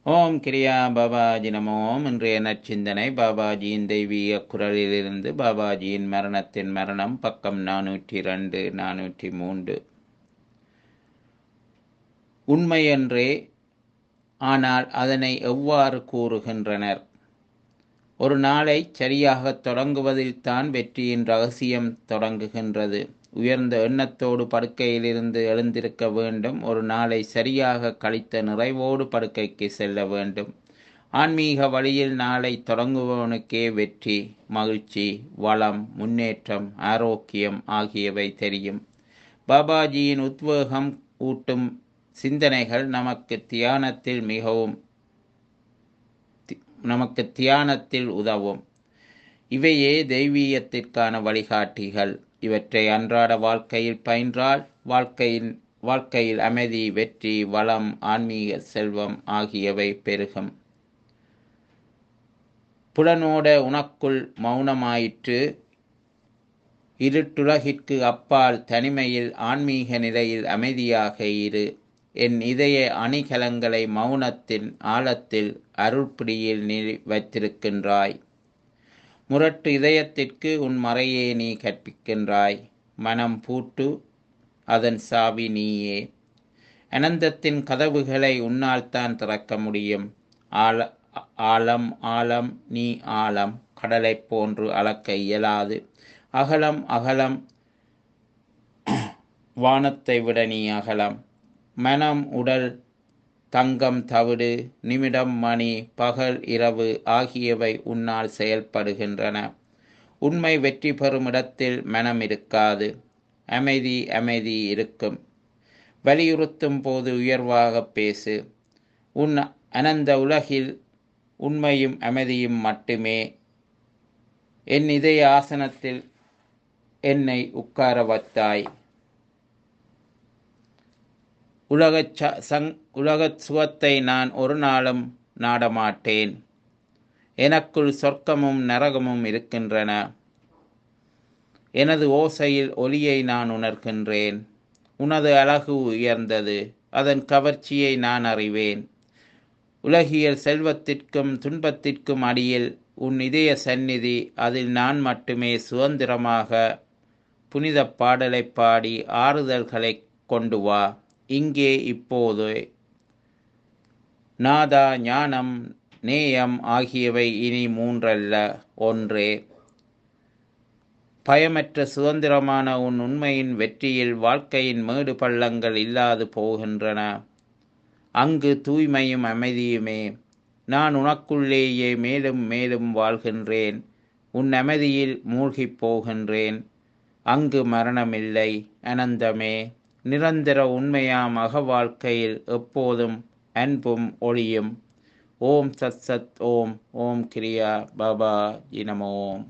ஓம் கிரியா பாபாஜி நமோம் இன்றைய நற்சிந்தனை பாபாஜியின் தெய்வீக குரலிலிருந்து பாபாஜியின் மரணத்தின் மரணம் பக்கம் நானூற்றி ரெண்டு நானூற்றி மூன்று உண்மையன்றே ஆனால் அதனை எவ்வாறு கூறுகின்றனர் ஒரு நாளை சரியாக தொடங்குவதில்தான் வெற்றியின் ரகசியம் தொடங்குகின்றது உயர்ந்த எண்ணத்தோடு படுக்கையிலிருந்து எழுந்திருக்க வேண்டும் ஒரு நாளை சரியாக கழித்த நிறைவோடு படுக்கைக்கு செல்ல வேண்டும் ஆன்மீக வழியில் நாளை தொடங்குபவனுக்கே வெற்றி மகிழ்ச்சி வளம் முன்னேற்றம் ஆரோக்கியம் ஆகியவை தெரியும் பாபாஜியின் உத்வேகம் ஊட்டும் சிந்தனைகள் நமக்கு தியானத்தில் மிகவும் நமக்கு தியானத்தில் உதவும் இவையே தெய்வீகத்திற்கான வழிகாட்டிகள் இவற்றை அன்றாட வாழ்க்கையில் பயின்றால் வாழ்க்கையின் வாழ்க்கையில் அமைதி வெற்றி வளம் ஆன்மீக செல்வம் ஆகியவை பெருகும் புலனோட உனக்குள் மௌனமாயிற்று இருட்டுலகிற்கு அப்பால் தனிமையில் ஆன்மீக நிலையில் அமைதியாக இரு என் இதய அணிகலங்களை மௌனத்தின் ஆழத்தில் அருள்பிடியில் நீ வைத்திருக்கின்றாய் முரட்டு இதயத்திற்கு உன் மறையே நீ கற்பிக்கின்றாய் மனம் பூட்டு அதன் சாவி நீயே அனந்தத்தின் கதவுகளை உன்னால் தான் திறக்க முடியும் ஆழ ஆழம் ஆழம் நீ ஆழம் கடலைப் போன்று அளக்க இயலாது அகலம் அகலம் வானத்தை விட நீ அகலம் மனம் உடல் தங்கம் தவிடு நிமிடம் மணி பகல் இரவு ஆகியவை உன்னால் செயல்படுகின்றன உண்மை வெற்றி பெறும் இடத்தில் மனம் இருக்காது அமைதி அமைதி இருக்கும் வலியுறுத்தும் போது உயர்வாக பேசு உன் அனந்த உலகில் உண்மையும் அமைதியும் மட்டுமே என் இதய ஆசனத்தில் என்னை உட்கார வைத்தாய் உலகச் சங் உலகச் சுகத்தை நான் ஒரு நாளும் நாடமாட்டேன் எனக்குள் சொர்க்கமும் நரகமும் இருக்கின்றன எனது ஓசையில் ஒலியை நான் உணர்கின்றேன் உனது அழகு உயர்ந்தது அதன் கவர்ச்சியை நான் அறிவேன் உலகியல் செல்வத்திற்கும் துன்பத்திற்கும் அடியில் உன் இதய சந்நிதி அதில் நான் மட்டுமே சுதந்திரமாக புனித பாடலை பாடி ஆறுதல்களை கொண்டு வா இங்கே இப்போது நாதா ஞானம் நேயம் ஆகியவை இனி மூன்றல்ல ஒன்றே பயமற்ற சுதந்திரமான உன் உண்மையின் வெற்றியில் வாழ்க்கையின் மேடு பள்ளங்கள் இல்லாது போகின்றன அங்கு தூய்மையும் அமைதியுமே நான் உனக்குள்ளேயே மேலும் மேலும் வாழ்கின்றேன் உன் அமைதியில் மூழ்கிப் போகின்றேன் அங்கு மரணமில்லை அனந்தமே நிரந்தர உண்மையாம் அக வாழ்க்கையில் எப்போதும் அன்பும் ஒளியும் ஓம் சத் சத் ஓம் ஓம் கிரியா பாபா இனமோம்